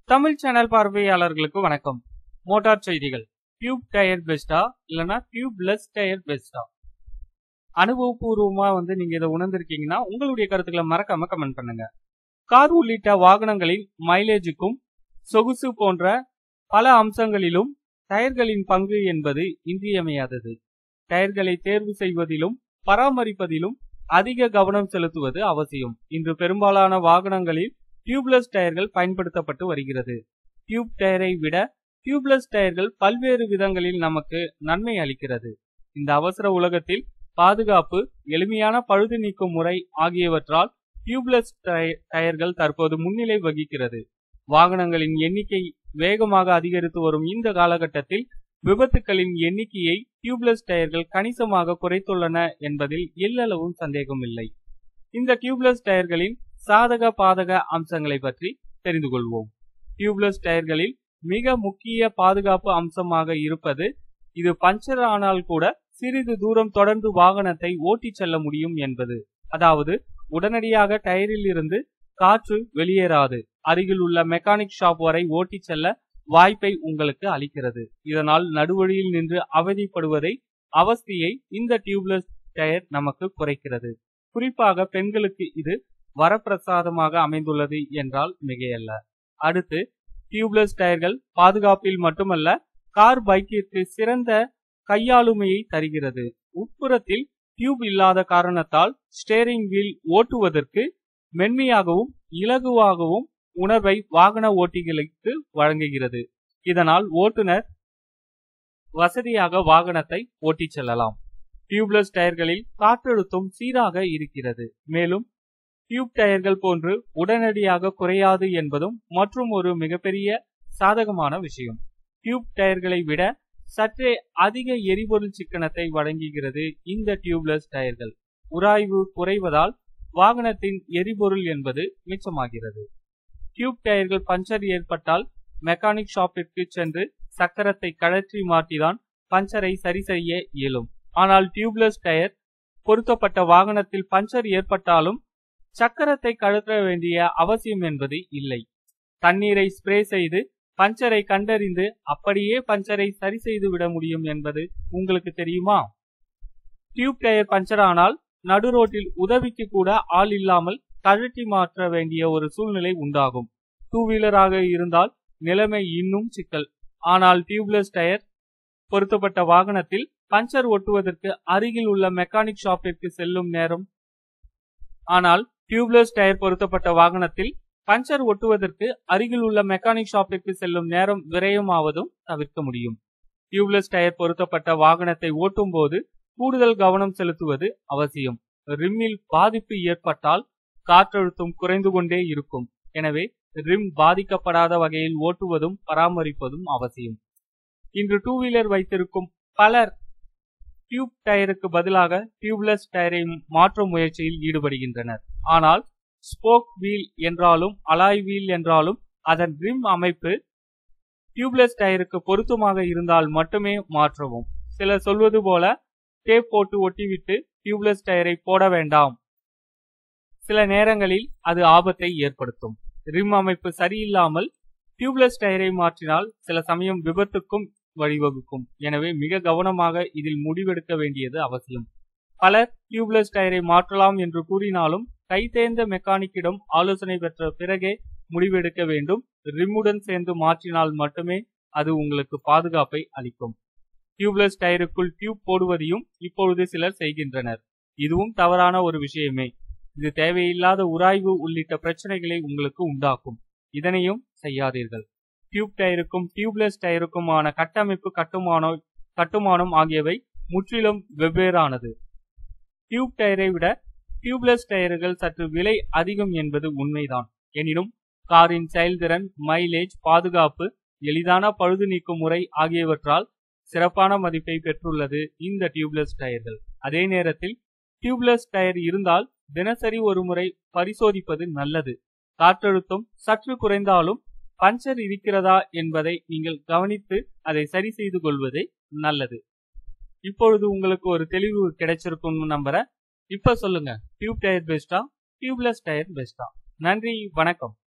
Tamil channel பார்வையாளர்களுக்கு வணக்கம் motor செய்திகள் டியூப் டயர் பெஸ்டா இல்லனா டியூப்லெஸ் டயர் பெஸ்டா அனுபவபூர்வமா வந்து நீங்க இதை உணர்ந்திருக்கீங்கன்னா உங்களுடைய கருத்துக்களை மறக்காம கமெண்ட் பண்ணுங்க கார் உள்ளிட்ட வாகனங்களின் மைலேஜுக்கும் சொகுசு போன்ற பல அம்சங்களிலும் டயர்களின் பங்கு என்பது இன்றியமையாதது டயர்களை தேர்வு செய்வதிலும் பராமரிப்பதிலும் அதிக கவனம் செலுத்துவது அவசியம் இன்று பெரும்பாலான வாகனங்களில் டியூப்லெஸ் டயர்கள் பயன்படுத்தப்பட்டு வருகிறது டியூப் டயரை விட டியூப்லெஸ் டயர்கள் பல்வேறு விதங்களில் நமக்கு நன்மை அளிக்கிறது இந்த அவசர உலகத்தில் பாதுகாப்பு எளிமையான பழுது நீக்கும் முறை ஆகியவற்றால் டியூப்லெஸ் டயர்கள் தற்போது முன்னிலை வகிக்கிறது வாகனங்களின் எண்ணிக்கை வேகமாக அதிகரித்து வரும் இந்த காலகட்டத்தில் விபத்துகளின் எண்ணிக்கையை டியூப்லெஸ் டயர்கள் கணிசமாக குறைத்துள்ளன என்பதில் எல்லளவும் சந்தேகமில்லை இந்த டியூப்லெஸ் டயர்களின் சாதக பாதக அம்சங்களை பற்றி தெரிந்து கொள்வோம் டியூப்லெஸ் டயர்களில் மிக முக்கிய பாதுகாப்பு அம்சமாக இருப்பது இது பஞ்சர் ஆனால் கூட சிறிது தூரம் தொடர்ந்து வாகனத்தை ஓட்டிச் செல்ல முடியும் என்பது அதாவது உடனடியாக டயரில் இருந்து காற்று வெளியேறாது அருகில் உள்ள மெக்கானிக் ஷாப் வரை ஓட்டிச் செல்ல வாய்ப்பை உங்களுக்கு அளிக்கிறது இதனால் நடுவழியில் நின்று அவதிப்படுவதை அவஸ்தையை இந்த டியூப்லெஸ் டயர் நமக்கு குறைக்கிறது குறிப்பாக பெண்களுக்கு இது வரப்பிரசாதமாக அமைந்துள்ளது என்றால் மிகையல்ல அடுத்து டியூப்லெஸ் டயர்கள் பாதுகாப்பில் மட்டுமல்ல கார் பைக்கிற்கு சிறந்த கையாளுமையை தருகிறது உட்புறத்தில் டியூப் இல்லாத காரணத்தால் ஸ்டேரிங் வீல் ஓட்டுவதற்கு மென்மையாகவும் இலகுவாகவும் உணர்வை வாகன ஓட்டிகளுக்கு வழங்குகிறது இதனால் ஓட்டுநர் வசதியாக வாகனத்தை ஓட்டிச் செல்லலாம் டியூப்லெஸ் டயர்களில் காற்றழுத்தம் சீராக இருக்கிறது மேலும் டியூப் டயர்கள் போன்று உடனடியாக குறையாது என்பதும் மற்றும் ஒரு மிகப்பெரிய சாதகமான விஷயம் டியூப் டயர்களை விட சற்றே அதிக எரிபொருள் சிக்கனத்தை வழங்குகிறது இந்த டியூப்லெஸ் டயர்கள் உராய்வு குறைவதால் வாகனத்தின் எரிபொருள் என்பது மிச்சமாகிறது டியூப் டயர்கள் பஞ்சர் ஏற்பட்டால் மெக்கானிக் ஷாப்பிற்கு சென்று சக்கரத்தை கழற்றி மாட்டிதான் பஞ்சரை சரி செய்ய இயலும் ஆனால் டியூப்லெஸ் டயர் பொருத்தப்பட்ட வாகனத்தில் பஞ்சர் ஏற்பட்டாலும் சக்கரத்தை கழற்ற வேண்டிய அவசியம் என்பது இல்லை தண்ணீரை ஸ்ப்ரே செய்து பஞ்சரை கண்டறிந்து அப்படியே பஞ்சரை சரி செய்து விட முடியும் என்பது உங்களுக்கு தெரியுமா டியூப் டயர் பஞ்சர் ஆனால் நடு ரோட்டில் உதவிக்கு கூட ஆள் இல்லாமல் கழட்டி மாற்ற வேண்டிய ஒரு சூழ்நிலை உண்டாகும் டூ வீலராக இருந்தால் நிலைமை இன்னும் சிக்கல் ஆனால் டியூப்லெஸ் டயர் பொருத்தப்பட்ட வாகனத்தில் பஞ்சர் ஒட்டுவதற்கு அருகில் உள்ள மெக்கானிக் ஷாப்பிற்கு செல்லும் நேரம் ஆனால் டியூப்லெஸ் டயர் பொருத்தப்பட்ட வாகனத்தில் பஞ்சர் ஒட்டுவதற்கு அருகில் உள்ள மெக்கானிக் ஷாப்பிற்கு செல்லும் நேரம் விரயமாவதும் தவிர்க்க முடியும் டியூப்லெஸ் டயர் பொருத்தப்பட்ட வாகனத்தை ஓட்டும் போது கூடுதல் கவனம் செலுத்துவது அவசியம் ரிம்மில் பாதிப்பு ஏற்பட்டால் காற்றழுத்தம் குறைந்து கொண்டே இருக்கும் எனவே ரிம் பாதிக்கப்படாத வகையில் ஓட்டுவதும் பராமரிப்பதும் அவசியம் இன்று டூ வீலர் வைத்திருக்கும் பலர் டியூப் டயருக்கு பதிலாக டியூப்லெஸ் டயரை மாற்றும் முயற்சியில் ஈடுபடுகின்றனர் ஆனால் ஸ்போக் வீல் என்றாலும் அலாய் வீல் என்றாலும் அதன் ரிம் அமைப்பு டியூப்லெஸ் டயருக்கு பொருத்தமாக இருந்தால் மட்டுமே மாற்றவும் சிலர் சொல்வது போல டேப் போட்டு ஒட்டிவிட்டு டியூப்லெஸ் டயரை போட வேண்டாம் சில நேரங்களில் அது ஆபத்தை ஏற்படுத்தும் ரிம் அமைப்பு சரியில்லாமல் டியூப்லெஸ் டயரை மாற்றினால் சில சமயம் விபத்துக்கும் வழிவகுக்கும் எனவே மிக கவனமாக இதில் முடிவெடுக்க வேண்டியது அவசியம் பலர் டியூப்லெஸ் டயரை மாற்றலாம் என்று கூறினாலும் கைதேர்ந்த மெக்கானிக்கிடம் ஆலோசனை பெற்ற பிறகே முடிவெடுக்க வேண்டும் ரிம்முடன் சேர்ந்து மாற்றினால் மட்டுமே அது உங்களுக்கு பாதுகாப்பை அளிக்கும் டியூப்லெஸ் டயருக்குள் டியூப் போடுவதையும் இப்பொழுது சிலர் செய்கின்றனர் இதுவும் தவறான ஒரு விஷயமே இது தேவையில்லாத உராய்வு உள்ளிட்ட பிரச்சனைகளை உங்களுக்கு உண்டாக்கும் இதனையும் செய்யாதீர்கள் டியூப் டயருக்கும் டியூப்லெஸ் டயருக்குமான கட்டமைப்பு கட்டுமானம் கட்டுமானம் ஆகியவை முற்றிலும் வெவ்வேறானது டியூப் டயரை விட டியூப்லெஸ் டயர்கள் சற்று விலை அதிகம் என்பது உண்மைதான் எனினும் காரின் செயல்திறன் மைலேஜ் பாதுகாப்பு எளிதான பழுது நீக்கும் முறை ஆகியவற்றால் சிறப்பான மதிப்பை பெற்றுள்ளது இந்த டியூப்லெஸ் டயர்கள் அதே நேரத்தில் டியூப்லெஸ் டயர் இருந்தால் தினசரி ஒரு முறை பரிசோதிப்பது நல்லது காற்றழுத்தம் சற்று குறைந்தாலும் பஞ்சர் இருக்கிறதா என்பதை நீங்கள் கவனித்து அதை சரி செய்து கொள்வது நல்லது இப்பொழுது உங்களுக்கு ஒரு தெளிவு கிடைச்சிருக்கும் நம்புற இப்ப சொல்லுங்க டியூப் டயர் பெஸ்டா டியூப்லெஸ் டயர் பெஸ்டா நன்றி வணக்கம்